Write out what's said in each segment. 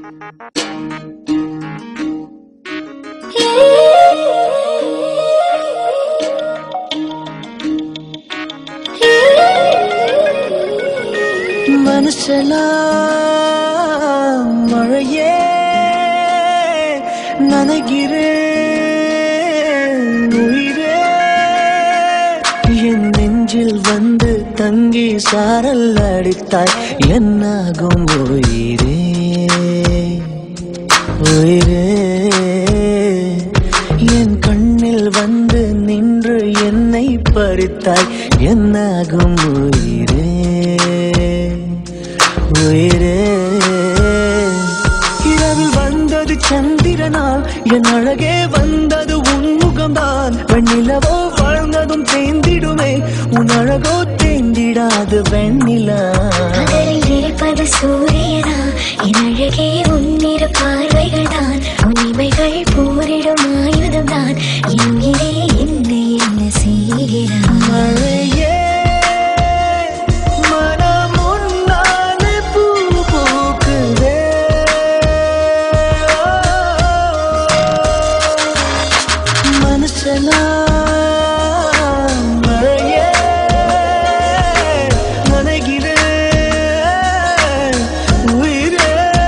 மனசெல்லாம் மழையே நனைகிறேன் உயிரே என் நெஞ்சில் வந்து தங்கி சாரல் அடித்தாய் என்னாகும் உயிரே உயிரே என் கண்ணில் வந்து நின்று என்னை பறித்தாய் என்னாகும் உயிரே உயிரே இரவில் வந்தது சந்திரனால் என் அழகே வந்தது உன் முகம்தான் வெண்ணிலவோ வாழ்ந்ததும் தேந்திடுமே உன் அழகோ தேந்திடாது வெண்ணிலா பகலில் இருப்பது சூரியனா என் அழகே உன்னிரு பார்வைகள் தான் உண்மைகள் போரிடும் ஆயுதம் தான் என் உயிரே என்னை என்ன செய்கிறான் மழையே மனம் உன்னாலே பூ பூக்குதே மனசெல்லாம் மழையே நனைகிறேன் உயிரே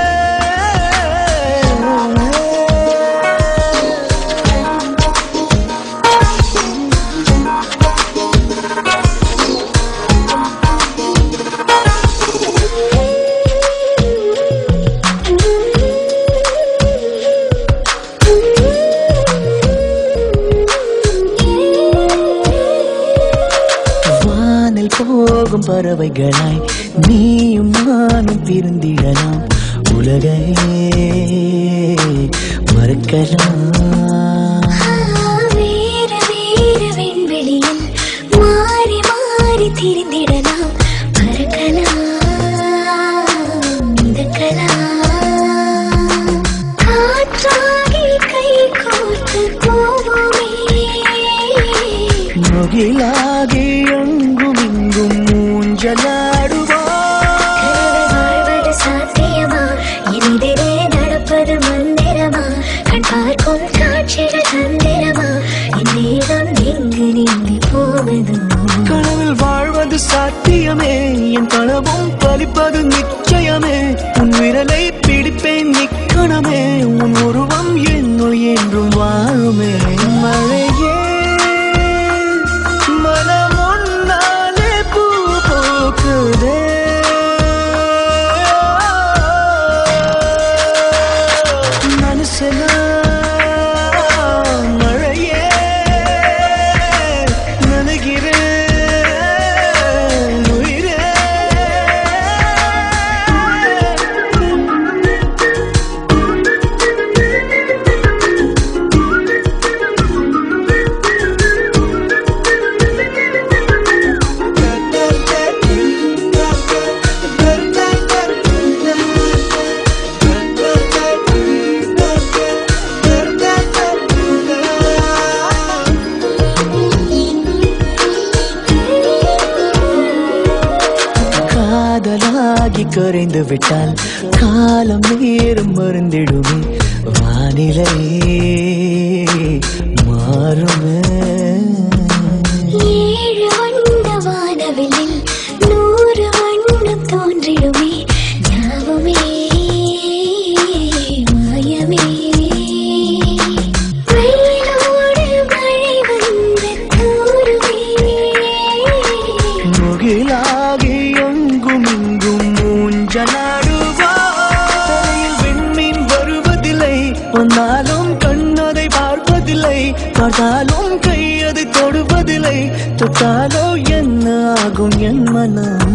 வானில் போகும் பறவைகளாய் நீயும் நானும் பிரிந்திடலாம் உலகை மறக்கலாம் வேறு வேறு விண்வெளியில் மாறி மாறி திரிந்திடலாம் பறக்கலாம் மிதக்கலாம் காற்றாகி கை கோர்த்து போவோமே முகிலாகி எங்கும் இங்கும் மூஞ்சலாடுவா வாழ்வது சாத்தியமா எதிரே நடப்பது மந்திரமா கண் பார்க்கும் காட்சிகள் தந்திரமா என் நேரம் எங்கு நீங்கி போவதோ கனவில் வாழ்வது சாத்தியமே என் கனவும் பலிப்பது நிச்சயமே உன் விரலை பிடிப்பேன் நிக்கணமே உன் உருவம் என்னுள் என்றும் வாழுமே மழையே மனம் உன்னாலே பூ பூக்குதே மனசெல்லாம் மழையே நனைகிறேன் உயிரே காதலாகி கரைந்து விட்டால் காலம் நேரம் மருந்திடுமே வானிலை மாறுமே ஏழு வண்ண வானவில்லில் நூறு வண்ணம் தோன்றிடுமே ஞாபமே மாயமே வெயிலோடு மழை வந்து தூருமே முகிலாகி எங்கும் இங்கும் மூஞ்சலாடுவா தலையில் விண்மீன் வருவதில்லை வந்தாலும் கண்ணதை பார்ப்பதில்லை பார்த்தாலும் கை அதை தொடுவதில்லை தொட்டாலோ என்ன ஆகும் என் மனம்